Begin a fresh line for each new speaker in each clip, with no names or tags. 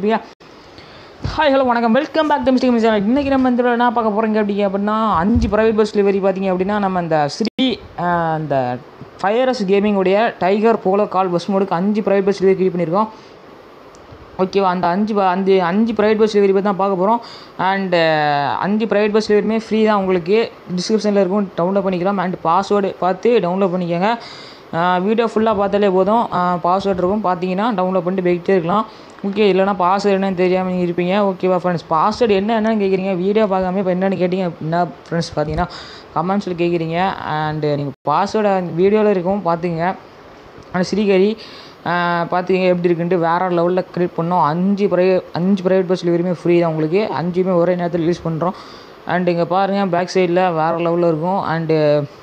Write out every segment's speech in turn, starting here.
இருப்பீங்க hi hello வணக்கம் welcome back to mistake miss இன்றைக்கி நம்ம இந்த என்ன பார்க்க போகிறீங்க அப்படிங்க அப்படின்னா அஞ்சு ப்ரைவேட் பஸ் டெலிவரி பார்த்தீங்க அப்படின்னா நம்ம இந்த ஸ்ரீ ஆஹ், இந்த ஃபயரஸ் கேமிங்குடைய டைகர் போலோ கால் பஸ் மோடுக்கு அஞ்சு ப்ரைவேட் பஸ் டெலிவரி பண்ணியிருக்கோம் ஓகேவா அந்த அஞ்சு ப- அந்த அஞ்சு ப்ரைவேட் பஸ் டெலிவரி பற்றி தான் பார்க்க போகிறோம் அண்டு அஞ்சு ப்ரைவேட் பஸ் டெலிவரியுமே ஃப்ரீ தான் உங்களுக்கு டிஸ்கிரிப்ஷனில் இருக்கும் டவுன்லோட் பண்ணிக்கலாம் அண்ட் பாஸ்வேர்டு பார்த்து டவுன்லோட் பண்ணிக்கோங்க வீடியோ ஃபுல்லாக பார்த்தாலே போதும் பாஸ்வேர்டு இருக்கும் பார்த்தீங்கன்னா டவுன்லோட் பண்ணிட்டு போய்கிட்டே இருக்கலாம் ஓகே இல்லைனா பாஸ்வேர்டு என்னன்னு தெரியாமல் நீங்கள் இருப்பீங்க ஓகேவா ஃப்ரெண்ட்ஸ் பாஸ்வேர்டு என்ன என்னன்னு கேட்குறீங்க வீடியோ பார்க்காம இப்போ என்னென்னு கேட்டிங்க அப்படின்னா ஃப்ரெண்ட்ஸ் பார்த்தீங்கன்னா கமெண்ட்ஸில் கேட்குறீங்க அண்டு நீங்கள் பாஸ்வேர்டு வீடியோவில் இருக்கும் பார்த்துங்க ஆனால் ஸ்ரீகரி பார்த்துக்கிங்க எப்படி இருக்குன்ட்டு வேறு லெவலில் க்ரியேட் பண்ணோம் அஞ்சு ப்ரைவேட் அஞ்சு ப்ரைவேட் பஸ் டெலிவரியுமே ஃப்ரீ தான் உங்களுக்கு அஞ்சுமே ஒரே நேரத்தில் ரிலீஸ் பண்ணுறோம் அண்ட் இங்கே பாருங்கள் பேக் சைடில் வேறு லெவலில் இருக்கும் அண்டு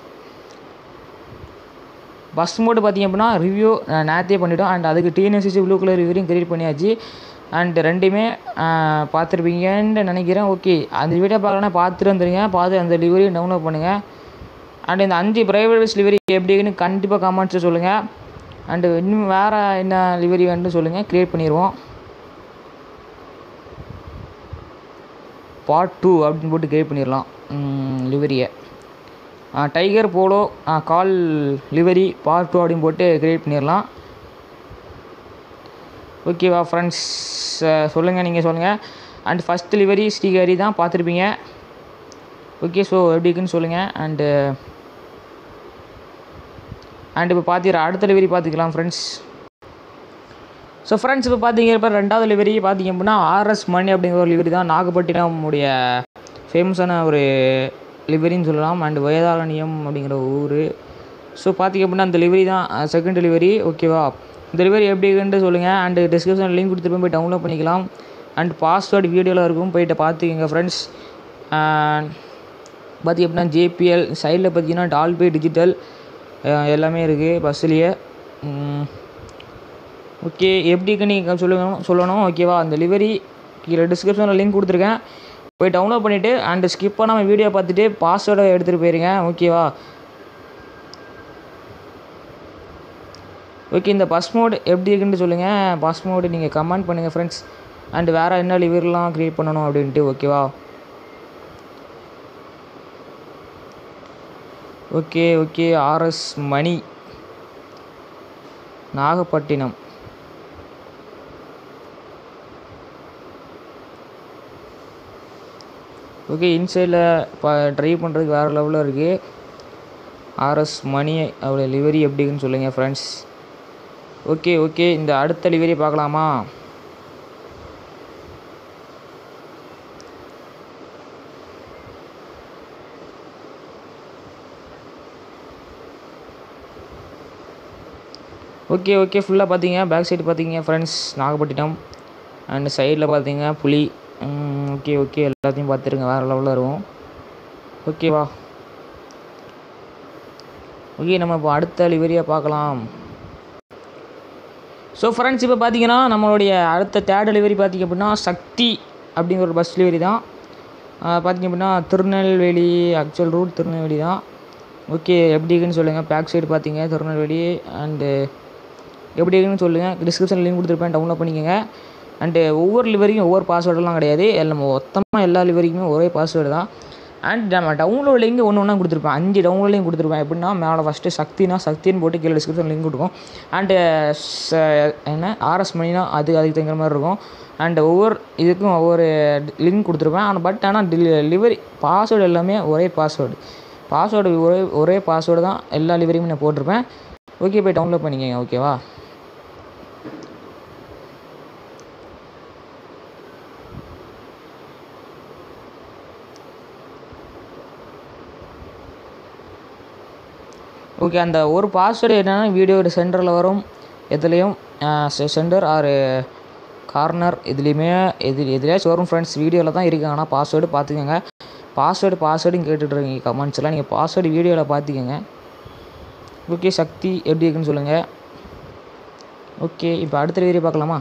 பஸ் மோடு பார்த்தீங்க அப்படின்னா ரிவ்யூ நேற்றே பண்ணிட்டோம் அண்ட் அதுக்கு டிஎன்எஸ்சி ப்ளூ கலர் ரிவ்யூரையும் கிரியேட் பண்ணியாச்சு அண்ட் ரெண்டுமே பார்த்துருப்பீங்கன்னு நினைக்கிறேன் ஓகே அந்த வீடியோ பார்க்கலன்னா பார்த்துட்டு வந்துடுங்க பார்த்து அந்த டெலிவரியும் டவுன்லோட் பண்ணுங்கள் அண்ட் இந்த அஞ்சு ப்ரைவேட் பஸ் டெலிவரி எப்படின்னு கண்டிப்பாக கமெண்ட்ஸில் சொல்லுங்கள் அண்டு இன்னும் வேறு என்ன டெலிவரி வேணும்னு சொல்லுங்கள் க்ரியேட் பண்ணிடுவோம் பார்ட் டூ அப்படின்னு போட்டு க்ரியேட் பண்ணிடலாம் லிவரியை tiger polo call livery part two அப்படின்னு போட்டு க்ரியேட் பண்ணிடலாம் ஓகேவா ஃப்ரெண்ட்ஸ் சொல்லுங்கள் நீங்கள் சொல்லுங்கள் அண்ட் ஃபஸ்ட் லிவரி ஸ்ரீஹரி தான் பார்த்துருப்பீங்க ஓகே ஸோ எப்படி இருக்குன்னு சொல்லுங்கள் அண்டு அண்ட் இப்போ பார்த்துக்கிற அடுத்த டெலிவரி பார்த்துக்கலாம் ஃப்ரெண்ட்ஸ் ஸோ ஃப்ரெண்ட்ஸ் இப்போ பார்த்தீங்க இப்போ ரெண்டாவது டெலிவரி பார்த்தீங்க அப்படின்னா ஆர்எஸ் மணி அப்படிங்கிற ஒரு லிவரி தான் நாகப்பட்டினம் உடைய ஃபேமஸான ஒரு லிவரின்னு சொல்லலாம் அண்ட் வேதாரண்யம் அப்படிங்கிற ஊர் ஸோ பார்த்தீங்க அப்படின்னா அந்த டெலிவரி தான் செகண்ட் டெலிவரி ஓகேவா இந்த டெலிவரி எப்படி இருக்குன்ட்டு சொல்லுங்கள் அண்ட் டிஸ்கிரிப்ஷன் லிங்க் கொடுத்துட்டு போய் டவுன்லோட் பண்ணிக்கலாம் அண்ட் பாஸ்வேர்டு வீடியோவில் இருக்கும் போயிட்டு பார்த்துக்கங்க ஃப்ரெண்ட்ஸ் பார்த்திங்க அப்படின்னா ஜேபிஎல் சைடில் பார்த்தீங்கன்னா டால்பே டிஜிட்டல் எல்லாமே இருக்குது பஸ்ஸுலேயே ஓகே எப்படிக்கு நீங்கள் சொல்லணும் சொல்லணும் ஓகேவா அந்த டெலிவரி கீழே டிஸ்கிரிப்ஷனில் லிங்க் கொடுத்துருக்கேன் போய் டவுன்லோட் பண்ணிவிட்டு அண்ட் ஸ்கிப் பண்ணாமல் வீடியோ பார்த்துட்டு பாஸ்வேர்டை எடுத்துகிட்டு போயிருங்க ஓகேவா ஓகே இந்த பஸ் மோட் எப்படி இருக்குன்னு சொல்லுங்கள் பஸ் மோடு நீங்கள் கமெண்ட் பண்ணுங்கள் ஃப்ரெண்ட்ஸ் அண்ட் வேறு என்ன லிவர்லாம் க்ரியேட் பண்ணணும் அப்படின்ட்டு ஓகேவா okay okay RS Mani Nagapattinam okay இன்சைடில் இப்போ ட்ரைவ் பண்ணுறதுக்கு வேறு லெவலில் இருக்குது ஆர்எஸ் மணி அவ்வளோ லிவரி எப்படின்னு சொல்லுங்கள் ஃப்ரெண்ட்ஸ் ஓகே ஓகே இந்த அடுத்த லிவரி பார்க்கலாமா ஓகே ஓகே ஃபுல்லாக பார்த்தீங்க பேக் சைடு பார்த்தீங்க ஃப்ரெண்ட்ஸ் நாகப்பட்டினம் அண்ட் சைடில் பார்த்தீங்க புலி ஓகே ஓகே எல்லாத்தையும் பார்த்துருங்க வேறு லெவலில் இருக்கும் ஓகேவா ஓகே நம்ம இப்போ அடுத்த லிவரியாக பார்க்கலாம் ஸோ ஃப்ரெண்ட்ஸ் இப்போ பார்த்தீங்கன்னா நம்மளுடைய அடுத்த தேர்ட் டெலிவரி பார்த்திங்க அப்படின்னா சக்தி அப்படிங்கிற ஒரு பஸ் டெலிவரி தான் பார்த்திங்க அப்படின்னா திருநெல்வேலி ஆக்சுவல் ரூட் திருநெல்வேலி தான் ஓகே எப்படி இருக்குன்னு சொல்லுங்கள் பேக் சைடு பார்த்தீங்க திருநெல்வேலி அண்டு எப்படி இருக்குன்னு சொல்லுங்கள் டிஸ்கிரிப்ஷனில் லிங்க் கொடுத்துருப்பேன் டவுன்லோட் பண்ணிக்கோங்க அண்டு ஒவ்வொரு லிவரிக்கும் ஒவ்வொரு பாஸ்வேர்டெல்லாம் கிடையாது எல்லாம் மொத்தமாக எல்லா லிவரிக்குமே ஒரே பாஸ்வேர்டு தான் அண்ட் நம்ம டவுன்லோட் லிங்க் ஒன்று ஒன்றா கொடுத்துருப்பேன் அஞ்சு டவுன்லோட் லிங்க் கொடுத்துருப்பேன் எப்படின்னா மேலே ஃபஸ்ட்டு சக்தினா சக்தின்னு போட்டு கீழே டிஸ்கிரிப்ஷன் லிங்க் கொடுக்கும் அண்டு என்ன ஆர்எஸ் மணினா அது அதுக்கு தங்குற மாதிரி இருக்கும் அண்ட் ஒவ்வொரு இதுக்கும் ஒவ்வொரு லிங்க் கொடுத்துருப்பேன் ஆனால் பட் ஆனால் லிவரி பாஸ்வேர்டு எல்லாமே ஒரே பாஸ்வேர்டு பாஸ்வேர்டு ஒரே ஒரே பாஸ்வேர்டு தான் எல்லா லிவரியுமே நான் போட்டிருப்பேன் ஓகே போய் டவுன்லோட் பண்ணிக்கோங்க ஓகேவா ஓகே அந்த ஒரு பாஸ்வேர்டு என்னென்னா வீடியோ சென்டரில் வரும் எதுலேயும் சென்டர் ஆர் கார்னர் இதுலேயுமே எது எதுலேயாச்சும் வரும் ஃப்ரெண்ட்ஸ் வீடியோவில் தான் இருக்குது ஆனால் பாஸ்வேர்டு பார்த்துக்கோங்க பாஸ்வேர்டு பாஸ்வேர்டுன்னு கேட்டுட்ருக்கீங்க கமெண்ட்ஸ்லாம் நீங்கள் பாஸ்வேர்டு வீடியோவில் பார்த்துக்கோங்க ஓகே சக்தி எப்படி இருக்குன்னு சொல்லுங்கள் ஓகே இப்போ அடுத்த வீடியோ பார்க்கலாமா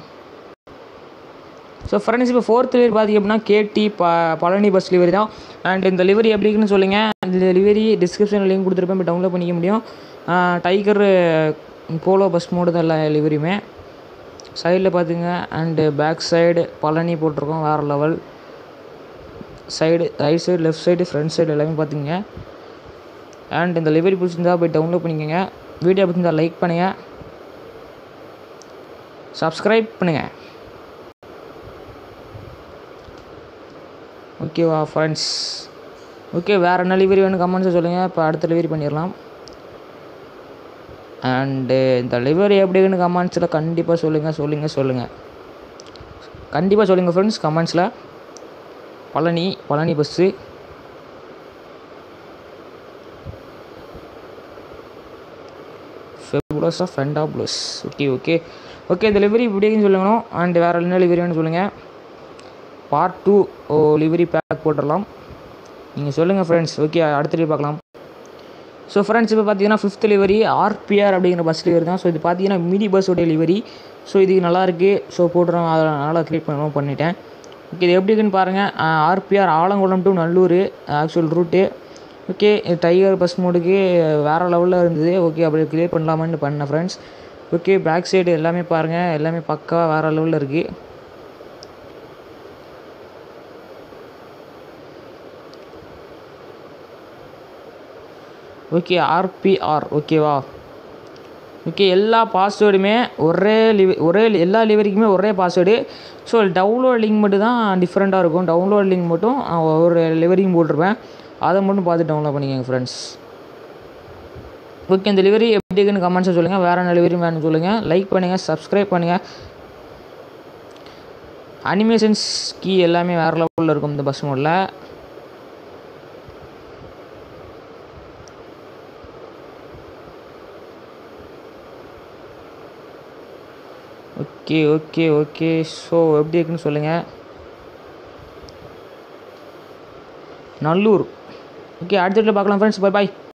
ஸோ ஃப்ரெண்ட்ஸ் இப்போ ஃபோர்த் லிவரி பார்த்திங்க அப்படின்னா கேடி ப பழனி பஸ் லிவரி தான் அண்ட் இந்த லிவரி எப்படி இருக்குன்னு சொல்லுங்கள் இந்த லிவரி டிஸ்கிரிப்ஷனில் லிங்க் கொடுத்துருப்பேன் இப்போ டவுன்லோட் பண்ணிக்க முடியும் டைகர் போலோ பஸ் மோடு தான் எல்லா லிவரியுமே சைடில் பார்த்துங்க அண்டு பேக் சைடு பழனி போட்டிருக்கோம் வேறு level side right side left side front side எல்லாமே பார்த்துங்க அண்ட் இந்த லிவரி பிடிச்சிருந்தா போய் டவுன்லோட் பண்ணிக்கோங்க வீடியோ பிடிச்சிருந்தா லைக் பண்ணுங்கள் சப்ஸ்கிரைப் பண்ணுங்கள் ஓகேவா ஃப்ரெண்ட்ஸ் ஓகே வேறு என்ன லிவரி வேணும் கமெண்ட்ஸை சொல்லுங்கள் இப்போ அடுத்த லிவரி பண்ணிடலாம் அண்டு இந்த லிவரி எப்படின்னு கமெண்ட்ஸில் கண்டிப்பாக சொல்லுங்கள் சொல்லுங்கள் சொல்லுங்கள் கண்டிப்பாக சொல்லுங்கள் ஃப்ரெண்ட்ஸ் கமெண்ட்ஸில் Palani Palani bus fabulous of ஃபெண்டா ப்ளஸ் ஓகே ஓகே ஓகே இந்த லிவரி இப்படின்னு சொல்லணும் அண்ட் வேறு என்ன லிவரின்னு சொல்லுங்கள் பார்ட் டூ ஓ லிவரி பேக் போட்டுடலாம் நீங்கள் சொல்லுங்கள் ஃப்ரெண்ட்ஸ் ஓகே அடுத்த பார்க்கலாம் ஸோ ஃப்ரெண்ட்ஸ் இப்போ பார்த்தீங்கன்னா ஃபிஃப்த் லிவரி ஆர்பிஆர் அப்படிங்கிற பஸ் லிவரி தான் ஸோ இது பார்த்தீங்கன்னா மினி பஸ்ஸோடைய லிவரி ஸோ இது நல்லாயிருக்கு ஸோ போட்டுறோம் அதனால் க்ரியேட் பண்ணணும் பண்ணிட்டேன் ஓகே இது எப்படி இருக்குன்னு பாருங்கள் RPR Alangulam to Nallur actual route okay tiger bus மோடுக்கு வேறு லெவலில் இருந்தது ஓகே அப்படி க்ளியர் பண்ணலாமான்னு பண்ணேன் ஃப்ரெண்ட்ஸ் ஓகே பேக் சைடு எல்லாமே பாருங்கள் எல்லாமே பக்காவாக வேறு லெவலில் இருக்குது ஓகே ஆர்பிஆர் ஓகேவா ஓகே எல்லா பாஸ்வேர்டுமே ஒரே லிவ் ஒரே எல்லா லிவரிக்குமே ஒரே பாஸ்வேர்டு ஸோ டவுன்லோட் லிங்க் மட்டும் தான் டிஃப்ரெண்ட்டாக இருக்கும் டவுன்லோட் லிங்க் மட்டும் ஒரு லிவரியும் போட்டிருப்பேன் அதை மட்டும் பார்த்து டவுன்லோட் பண்ணிக்கோங்க ஃப்ரெண்ட்ஸ் ஓகே இந்த லிவரி எப்படி இருக்குன்னு கமெண்ட்ஸை சொல்லுங்கள் வேறு என்ன லிவரி வேணும்னு சொல்லுங்கள் லைக் பண்ணுங்கள் சப்ஸ்கிரைப் பண்ணுங்கள் அனிமேஷன்ஸ் கீ எல்லாமே வேறு லெவலில் இருக்கும் இந்த பஸ் மோடில் ஓகே ஓகே ஓகே ஸோ எப்படி இருக்குன்னு சொல்லுங்கள் நல்லூர் ஓகே அடுத்த வீட்டில் பார்க்கலாம் ஃப்ரெண்ட்ஸ் பை பாய்